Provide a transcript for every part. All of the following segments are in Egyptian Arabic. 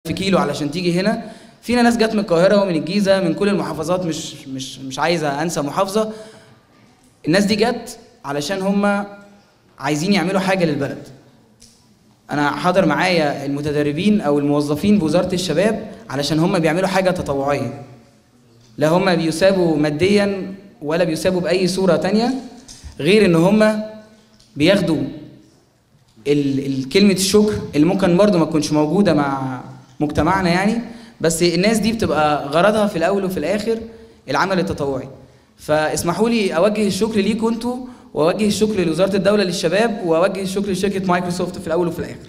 كيلو علشان تيجي هنا فينا ناس جت من القاهره ومن الجيزه من كل المحافظات مش مش مش عايزه انسى محافظه الناس دي جت علشان هم عايزين يعملوا حاجه للبلد انا حاضر معايا المتدربين او الموظفين بوزاره الشباب علشان هم بيعملوا حاجه تطوعيه لا هم بيسابوا ماديا ولا بيسابوا باي صوره تانية غير ان هم بياخدوا ال- ال- كلمه الشكر اللي ممكن برضه ما تكونش موجوده مع مجتمعنا يعني بس الناس دي بتبقى غرضها في الاول وفي الاخر العمل التطوعي فاسمحوا لي اوجه الشكر ليكم انتوا واوجه الشكر لوزاره الدوله للشباب واوجه الشكر لشركه مايكروسوفت في الاول وفي الاخر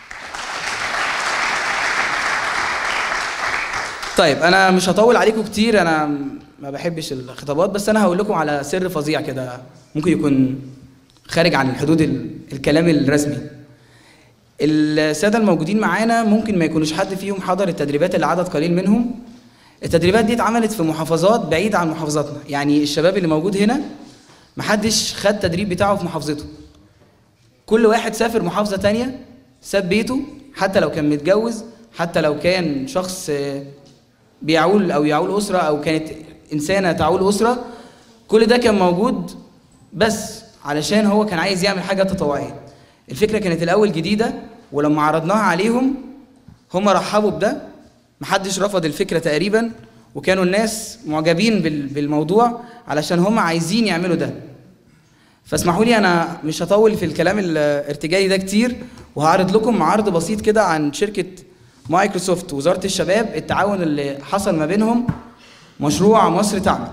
طيب انا مش هطول عليكم كتير انا ما بحبش الخطابات بس انا هقول لكم على سر فظيع كده ممكن يكون خارج عن الحدود ال- الكلام الرسمي الساده الموجودين معانا ممكن ما يكونوش حد فيهم حضر التدريبات اللي عدد قليل منهم التدريبات دي اتعملت في محافظات بعيده عن محافظاتنا يعني الشباب اللي موجود هنا محدش خد تدريب بتاعه في محافظته كل واحد سافر محافظه تانية ساب بيته حتى لو كان متجوز حتى لو كان شخص آه، بيعول او يعول اسره او كانت انسانه تعول اسره كل ده كان موجود بس علشان هو كان عايز يعمل حاجه تطوعيه الفكره كانت الاول جديده ولما عرضناها عليهم هم رحبوا بده محدش رفض الفكره تقريبا وكانوا الناس معجبين بال- بالموضوع علشان هم عايزين يعملوا ده فاسمحوا لي انا مش هطول في الكلام الارتجالي ده كتير وهعرض لكم عرض بسيط كده عن شركه مايكروسوفت ووزاره الشباب التعاون اللي حصل ما بينهم مشروع مصر تعمل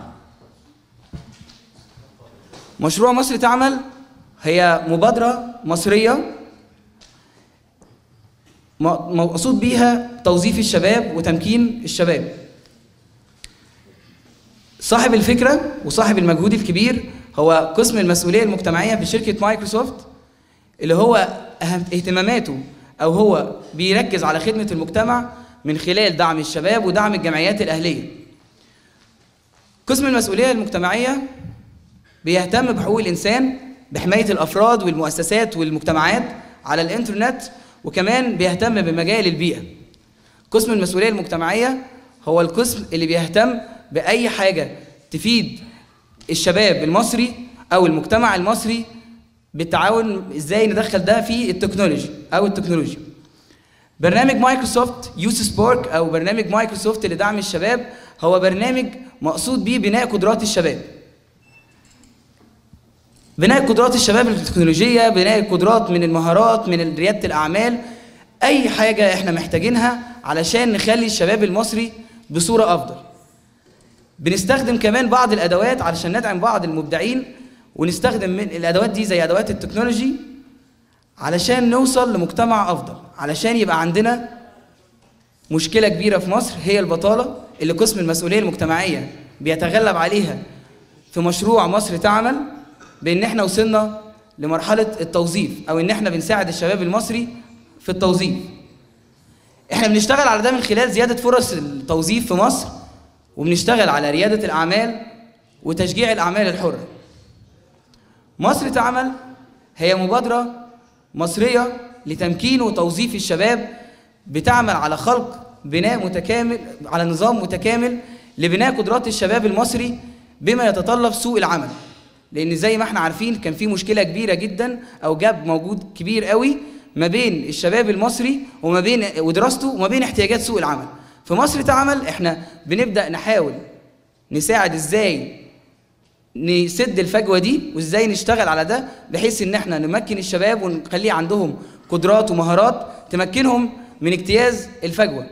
مشروع مصر تعمل هي مبادره مصريه م- مقصود بيها توظيف الشباب وتمكين الشباب صاحب الفكرة وصاحب المجهود الكبير هو قسم المسؤولية المجتمعية في شركة مايكروسوفت اللي هو أهم اهتماماته أو هو بيركز على خدمة المجتمع من خلال دعم الشباب ودعم الجمعيات الأهلية قسم المسؤولية المجتمعية بيهتم بحقوق الإنسان بحماية الأفراد والمؤسسات والمجتمعات على الإنترنت وكمان بيهتم بمجال البيئة قسم المسؤولية المجتمعية هو القسم اللي بيهتم بأي حاجة تفيد الشباب المصري أو المجتمع المصري بالتعاون إزاي ندخل ده في التكنولوجي أو التكنولوجيا برنامج مايكروسوفت يوس سبورك أو برنامج مايكروسوفت لدعم الشباب هو برنامج مقصود بيه بناء قدرات الشباب بناء قدرات الشباب التكنولوجية بناء القدرات من المهارات من ريادة الأعمال أي حاجة إحنا محتاجينها علشان نخلي الشباب المصري بصورة أفضل بنستخدم كمان بعض الأدوات علشان ندعم بعض المبدعين ونستخدم من الأدوات دي زي أدوات التكنولوجي علشان نوصل لمجتمع أفضل علشان يبقى عندنا مشكلة كبيرة في مصر هي البطالة اللي قسم المسؤولية المجتمعية بيتغلب عليها في مشروع مصر تعمل بان احنا وصلنا لمرحله التوظيف او ان احنا بنساعد الشباب المصري في التوظيف احنا بنشتغل على ده من خلال زياده فرص التوظيف في مصر وبنشتغل على رياده الاعمال وتشجيع الاعمال الحره مصر تعمل هي مبادره مصريه لتمكين وتوظيف الشباب بتعمل على خلق بناء متكامل على نظام متكامل لبناء قدرات الشباب المصري بما يتطلب سوق العمل لان زي ما احنا عارفين كان في مشكله كبيره جدا او جاب موجود كبير قوي ما بين الشباب المصري وما بين ودراسته وما بين احتياجات سوق العمل في مصر تعمل احنا بنبدا نحاول نساعد ازاي نسد الفجوه دي وازاي نشتغل على ده بحيث ان احنا نمكن الشباب ونخليه عندهم قدرات ومهارات تمكنهم من اجتياز الفجوه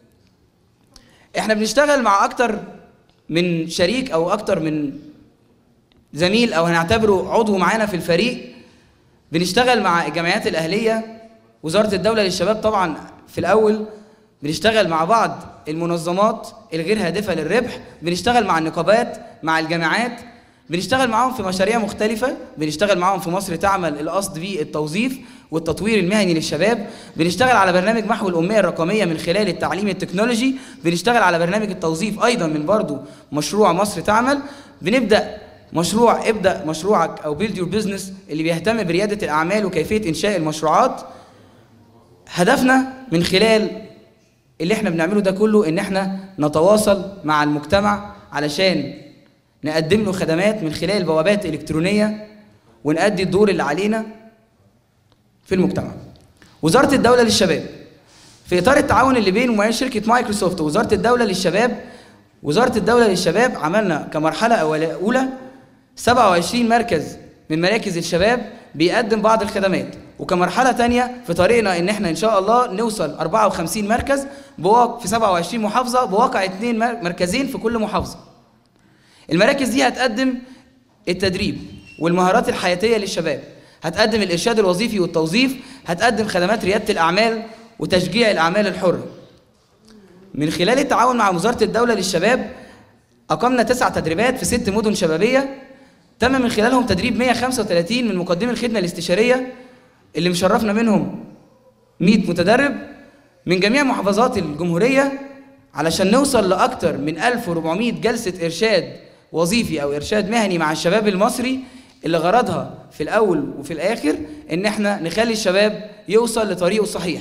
احنا بنشتغل مع اكتر من شريك او اكتر من زميل او هنعتبره عضو معانا في الفريق بنشتغل مع الجمعيات الاهليه وزاره الدوله للشباب طبعا في الاول بنشتغل مع بعض المنظمات الغير هادفه للربح بنشتغل مع النقابات مع الجامعات بنشتغل معاهم في مشاريع مختلفة بنشتغل معاهم في مصر تعمل القصد بالتوظيف والتطوير المهني للشباب بنشتغل على برنامج محو الأمية الرقمية من خلال التعليم التكنولوجي بنشتغل على برنامج التوظيف أيضا من برضو مشروع مصر تعمل بنبدأ مشروع ابدأ مشروعك أو بيلد يور بزنس اللي بيهتم بريادة الأعمال وكيفية إنشاء المشروعات هدفنا من خلال اللي احنا بنعمله ده كله ان احنا نتواصل مع المجتمع علشان نقدم له خدمات من خلال بوابات الكترونيه ونأدي الدور اللي علينا في المجتمع. وزاره الدوله للشباب في اطار التعاون اللي بين وبين شركه مايكروسوفت ووزاره الدوله للشباب وزاره الدوله للشباب عملنا كمرحله اولى 27 مركز من مراكز الشباب بيقدم بعض الخدمات وكمرحله تانية في طريقنا ان احنا ان شاء الله نوصل 54 مركز بواقع في 27 محافظه بواقع اثنين مركزين في كل محافظه المراكز دي هتقدم التدريب والمهارات الحياتيه للشباب هتقدم الارشاد الوظيفي والتوظيف هتقدم خدمات رياده الاعمال وتشجيع الاعمال الحره من خلال التعاون مع وزاره الدوله للشباب اقمنا تسع تدريبات في ست مدن شبابيه تم من خلالهم تدريب 135 من مقدمي الخدمه الاستشاريه اللي مشرفنا منهم 100 متدرب من جميع محافظات الجمهوريه علشان نوصل لاكثر من 1400 جلسه ارشاد وظيفي او ارشاد مهني مع الشباب المصري اللي غرضها في الاول وفي الاخر ان احنا نخلي الشباب يوصل لطريقه الصحيح.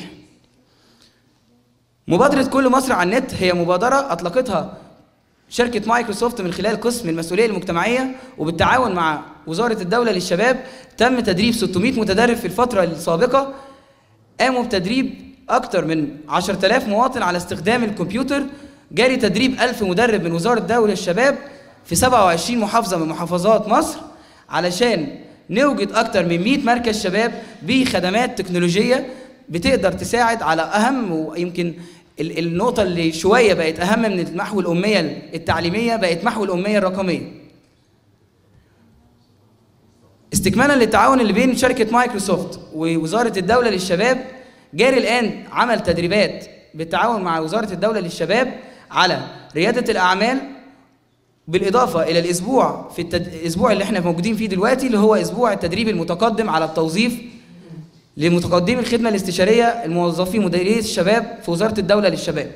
مبادره كل مصر على النت هي مبادره اطلقتها شركة مايكروسوفت من خلال قسم المسؤولية المجتمعية وبالتعاون مع وزارة الدولة للشباب تم تدريب 600 متدرب في الفترة السابقة قاموا بتدريب أكثر من 10000 مواطن على استخدام الكمبيوتر جاري تدريب 1000 مدرب من وزارة الدولة للشباب في 27 محافظة من محافظات مصر علشان نوجد أكثر من 100 مركز شباب بخدمات تكنولوجية بتقدر تساعد على أهم ويمكن النقطة اللي شوية بقت أهم من محو الأمية التعليمية بقت محو الأمية الرقمية. استكمالا للتعاون اللي بين شركة مايكروسوفت ووزارة الدولة للشباب جاري الآن عمل تدريبات بالتعاون مع وزارة الدولة للشباب على ريادة الأعمال بالإضافة إلى الأسبوع في الأسبوع اللي احنا موجودين فيه دلوقتي اللي هو أسبوع التدريب المتقدم على التوظيف لمتقدمي الخدمة الاستشارية الموظفين مديرية الشباب في وزارة الدولة للشباب.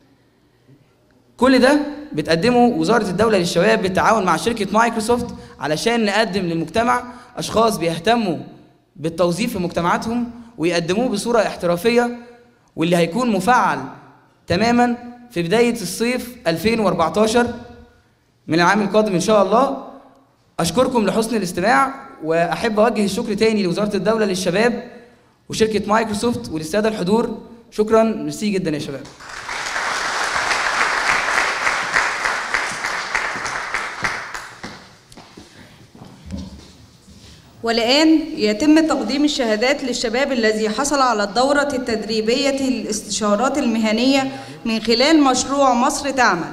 كل ده بتقدمه وزارة الدولة للشباب بالتعاون مع شركة مايكروسوفت علشان نقدم للمجتمع أشخاص بيهتموا بالتوظيف في مجتمعاتهم ويقدموه بصورة احترافية واللي هيكون مفعل تماما في بداية الصيف 2014 من العام القادم إن شاء الله أشكركم لحسن الاستماع وأحب أوجه الشكر تاني لوزارة الدولة للشباب وشركة مايكروسوفت وللسادة الحضور شكرا ميرسي جدا يا شباب والآن يتم تقديم الشهادات للشباب الذي حصل على الدورة التدريبية الاستشارات المهنية من خلال مشروع مصر تعمل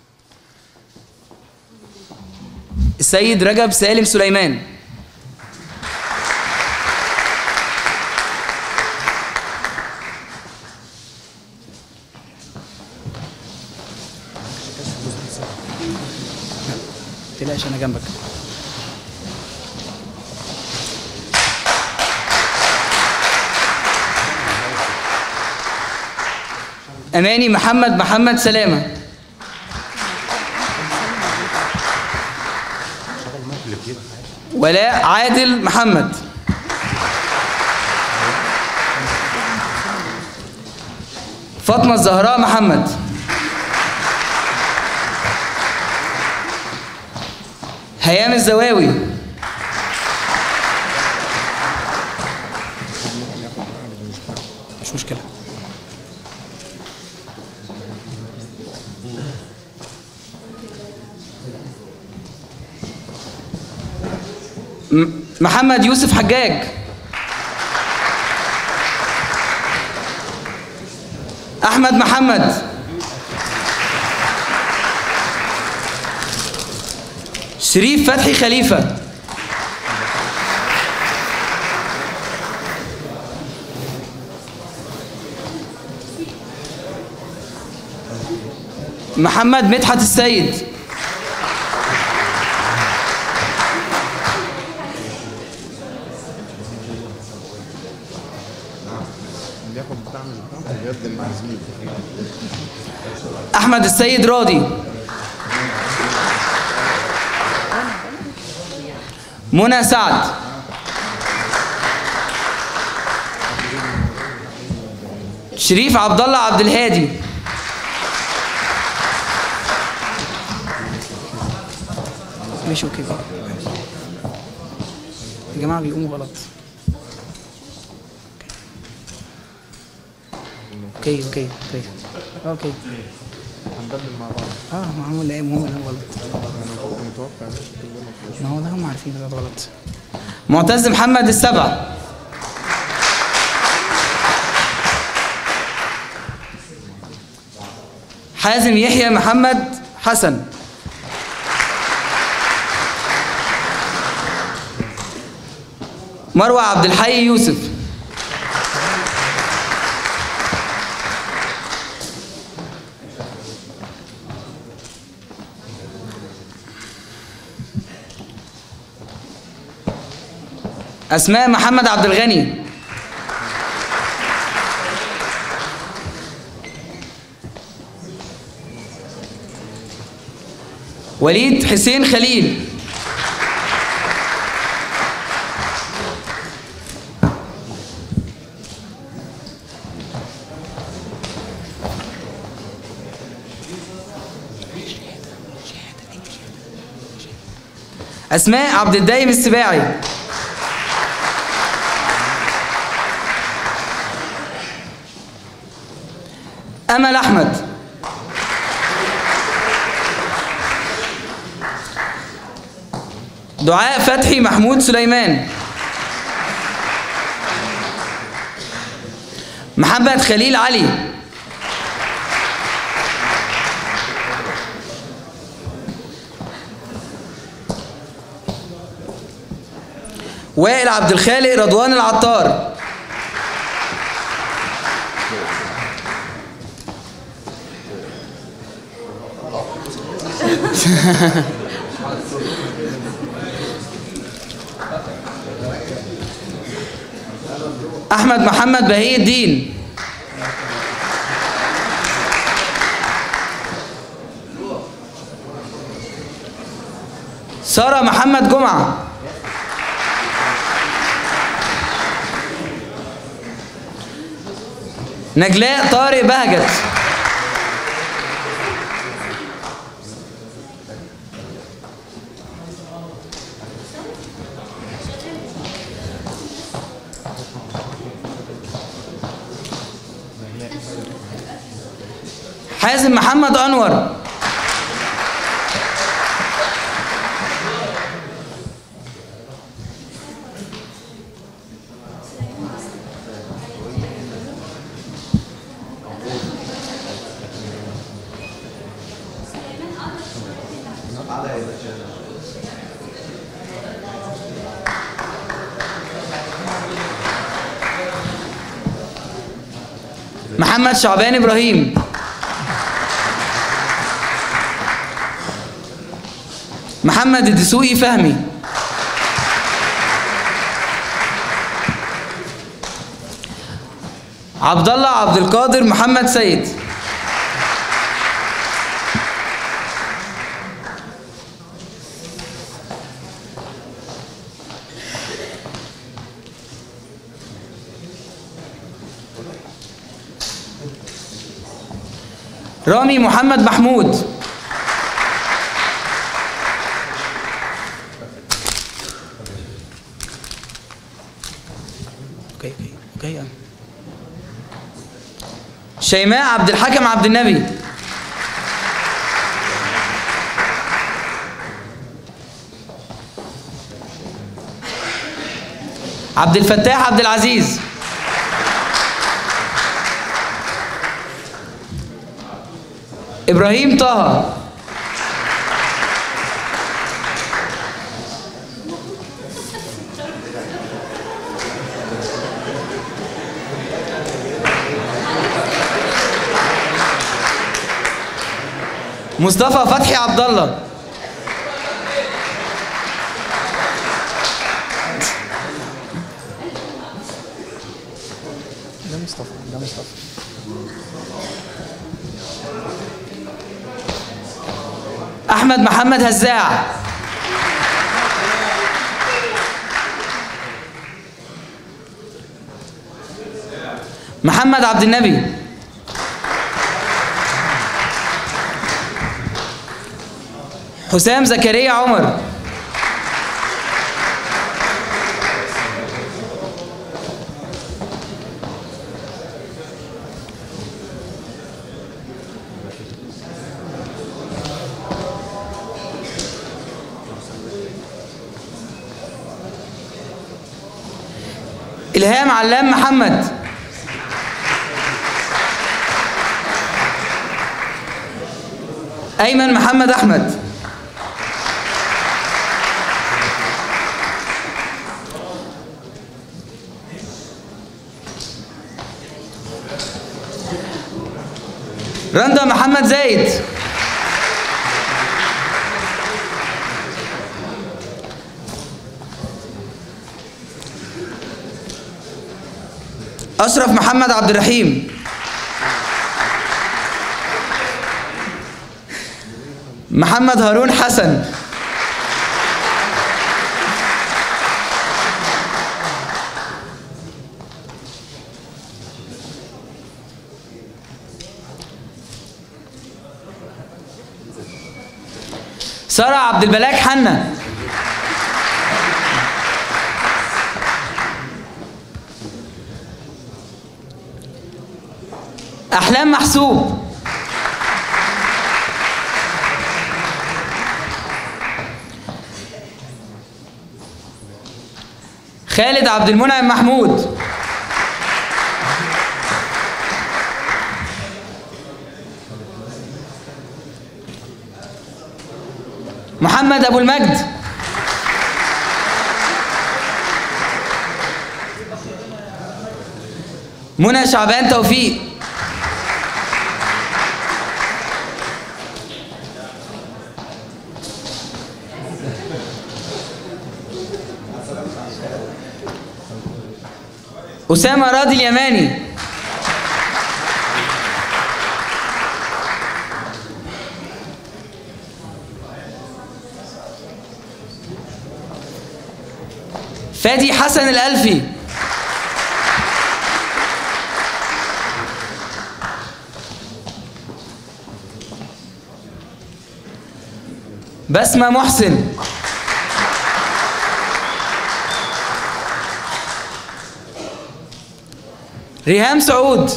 السيد رجب سالم سليمان تلاقيش انا جنبك اماني محمد محمد سلامه ولاء عادل محمد فاطمه الزهراء محمد هيام الزواوي مش مشكلة محمد يوسف حجاج أحمد محمد شريف فتحي خليفة محمد مدحت السيد أحمد السيد راضي منى سعد شريف عبد الله عبد الهادي ماشي اوكي يا جماعه بيقوموا غلط اوكي اوكي اوكي اوكي هنبدل مع بعض اه ما هو اللي هم اللي غلط انا متوقع بس كلنا في ما هو ده هم عارفين ده غلط معتز محمد السبع حازم يحيى محمد حسن مروة عبد الحي يوسف أسماء محمد عبد الغني وليد حسين خليل أسماء عبد الدايم السباعي أمل أحمد دعاء فتحي محمود سليمان محمد خليل علي وائل عبد الخالق رضوان العطار احمد محمد بهي الدين سارة محمد جمعة نجلاء طارق بهجت حازم محمد انور محمد شعبان ابراهيم محمد الدسوقي فهمي عبد الله عبد القادر محمد سيد رامي محمد محمود اوكي اوكي اوكي شيماء عبد الحكم عبد النبي عبد الفتاح عبد العزيز ابراهيم طه مصطفى فتحي عبد الله ده مصطفى ده مصطفى احمد محمد هزاع محمد عبد النبي حسام زكريا عمر إلهام علام محمد أيمن محمد أحمد رندا محمد زايد أشرف محمد عبد الرحيم محمد هارون حسن سارة عبد البلاك حنا أحلام محسوب خالد عبد المنعم محمود محمد أبو المجد منى شعبان توفيق أسامة راضي اليماني فادي حسن الألفي بسمة محسن ريهام سعود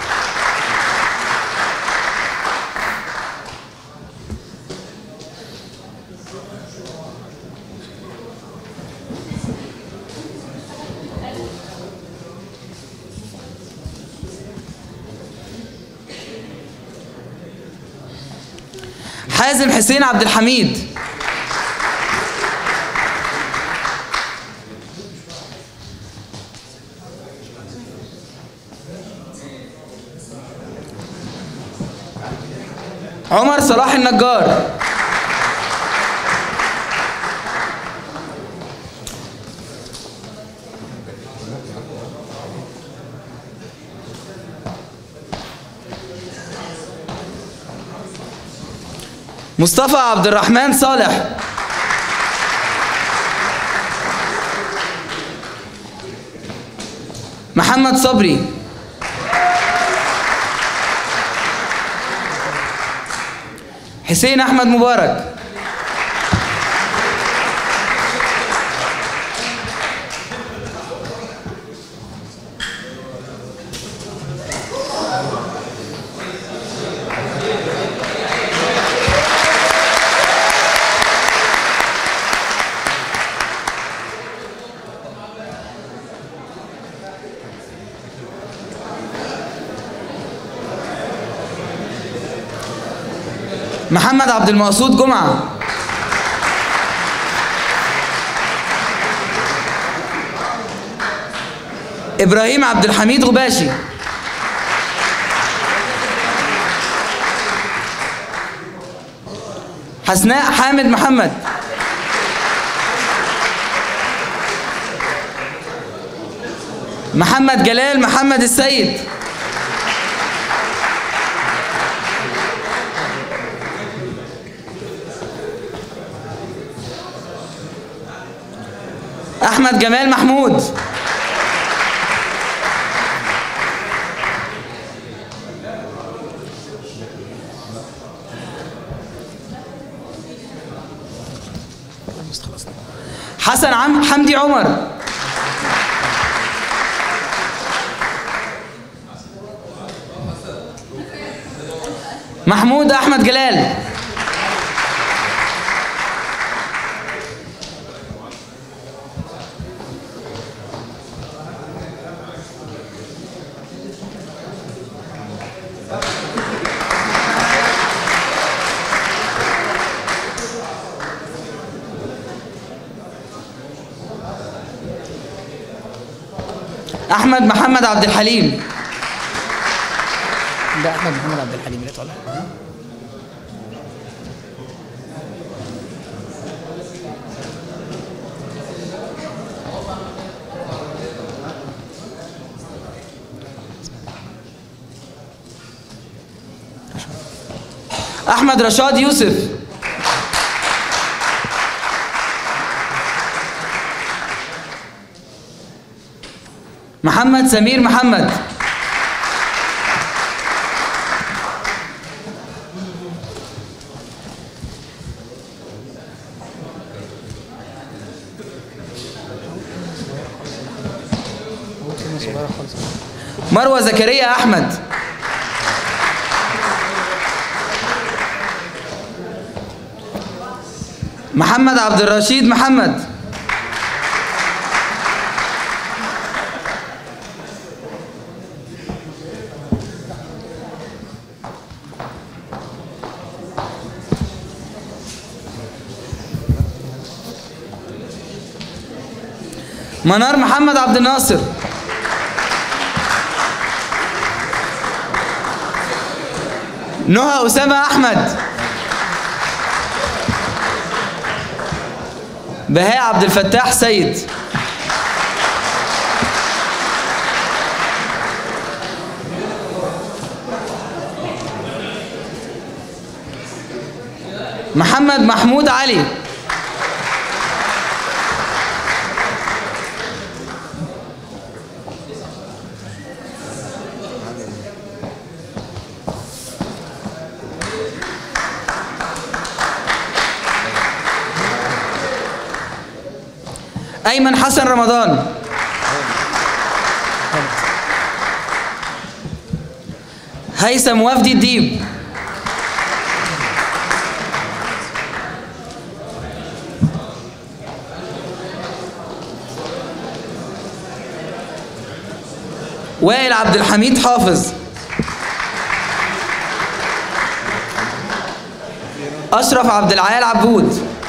حازم حسين عبد الحميد عمر صلاح النجار مصطفى عبد الرحمن صالح محمد صبري حسين احمد مبارك محمد عبد المقصود جمعة إبراهيم عبد الحميد غباشي حسناء حامد محمد محمد جلال محمد السيد احمد جمال محمود حسن عم حمدي عمر محمود احمد جلال احمد محمد عبد الحليم ده احمد محمد عبد الحليم اللي طالع احمد رشاد يوسف محمد سمير محمد هو كلمة صغيرة خالص مروه زكريا احمد محمد عبد الرشيد محمد منار محمد عبد الناصر نهى أسامة أحمد بهاء عبد الفتاح سيد محمد محمود علي أيمن حسن رمضان هيثم وفدي الديب وائل عبد الحميد حافظ أشرف عبد العال عبود